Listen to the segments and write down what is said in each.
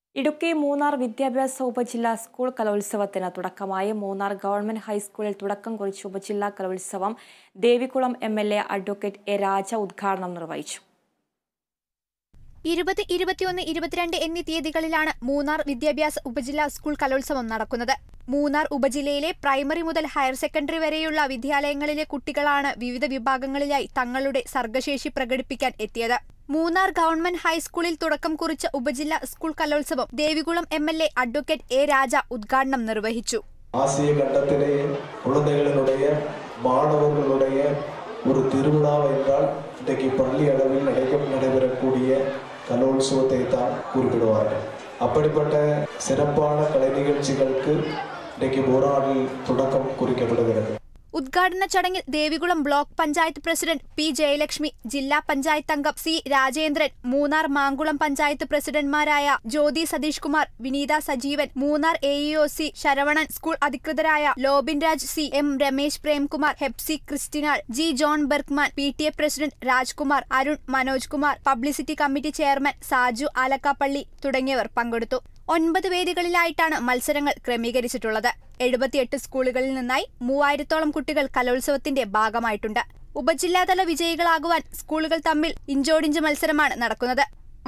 ഇടുക്കി മൂന്നാർ വിദ്യാഭ്യാസ ഉപജില്ലാ സ്കൂൾ കലോത്സവത്തിന് തുടക്കമായി മൂന്നാർ ഗവൺമെന്റ് ഹൈസ്കൂളിൽ തുടക്കം കുറിച്ച ഉപജില്ലാ കലോത്സവം Devikulam M L A advocate A Raja ഉദ്ഘാടനം നിർവഹിച്ചു ഇരുപത് ഇരുപത്തിയൊന്ന് ഇരുപത്തിരണ്ട് എന്നീ തീയതികളിലാണ് മൂന്നാർ വിദ്യാഭ്യാസ ഉപജില്ലാ സ്കൂൾ കലോത്സവം നടക്കുന്നത് മൂന്നാർ ഉപജില്ലയിലെ പ്രൈമറി മുതൽ ഹയർ സെക്കൻഡറി വരെയുള്ള വിദ്യാലയങ്ങളിലെ കുട്ടികളാണ് വിവിധ വിഭാഗങ്ങളിലായി തങ്ങളുടെ സർഗശേഷി പ്രകടിപ്പിക്കാൻ എത്തിയത് മൂന്നാർ ഗവൺമെന്റ് ഹൈസ്കൂളിൽ തുടക്കം കുറിച്ച ഉപജില്ലാ സ്കൂൾ കലോത്സവം Devikulam M L A advocate A Raja ഉദ്ഘാടനം നിർവഹിച്ചു ஆசிய கண்டத்திலே குழந்தைகளினுடைய மாணவர்களுடைய ஒரு திருவிழா என்றால் இன்றைக்கு பள்ளி அளவில் நடக்க நடைபெறக்கூடிய கலோத்சவத்தை தான் குறிப்பிடுவார்கள் அப்படிப்பட்ட சிறப்பான கலை நிகழ்ச்சிகளுக்கு இன்றைக்கு போராடில் தொடக்கம் குறிக்கப்படுகிறது ഉദ്ഘാടന ചടങ്ങിൽ Devikulam block panchayat president P Jayalakshmi ജില്ലാ പഞ്ചായത്ത് അംഗം സി രാജേന്ദ്രൻ മൂന്നാർ മാങ്കുളം പഞ്ചായത്ത് പ്രസിഡന്റ്മാരായ Jyothi Satheesh Kumar Vineetha Sajeevan Munnar A C Saravanan school അധികൃതരായ Lobin Raj C M Ramesh Premkumar Hepsi Christinal G John Bergman P T A president Rajkumar Arun Manoj Kumar publicity committee chairman Saju Alakkappally തുടങ്ങിയവർ പങ്കെടുത്തു ഒൻപത് വേദികളിലായിട്ടാണ് മത്സരങ്ങൾ ക്രമീകരിച്ചിട്ടുള്ളത് എഴുപത്തിയെട്ട് സ്കൂളുകളിൽ നിന്നായി മൂവായിരത്തോളം കുട്ടികൾ കലോത്സവത്തിന്റെ ഭാഗമായിട്ടുണ്ട് ഉപജില്ലാതല വിജയികളാകുവാൻ സ്കൂളുകൾ തമ്മിൽ ഇഞ്ചോടിഞ്ച് മത്സരമാണ് നടക്കുന്നത്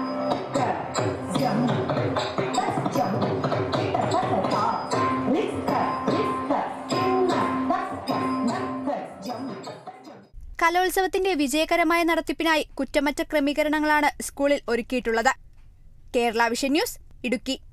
കലോത്സവത്തിന്റെ വിജയകരമായ നടത്തിപ്പിനായി കുറ്റമറ്റ ക്രമീകരണങ്ങളാണ് സ്കൂളിൽ ഒരുക്കിയിട്ടുള്ളത് കേരള വിഷൻ ന്യൂസ് ഇടുക്കി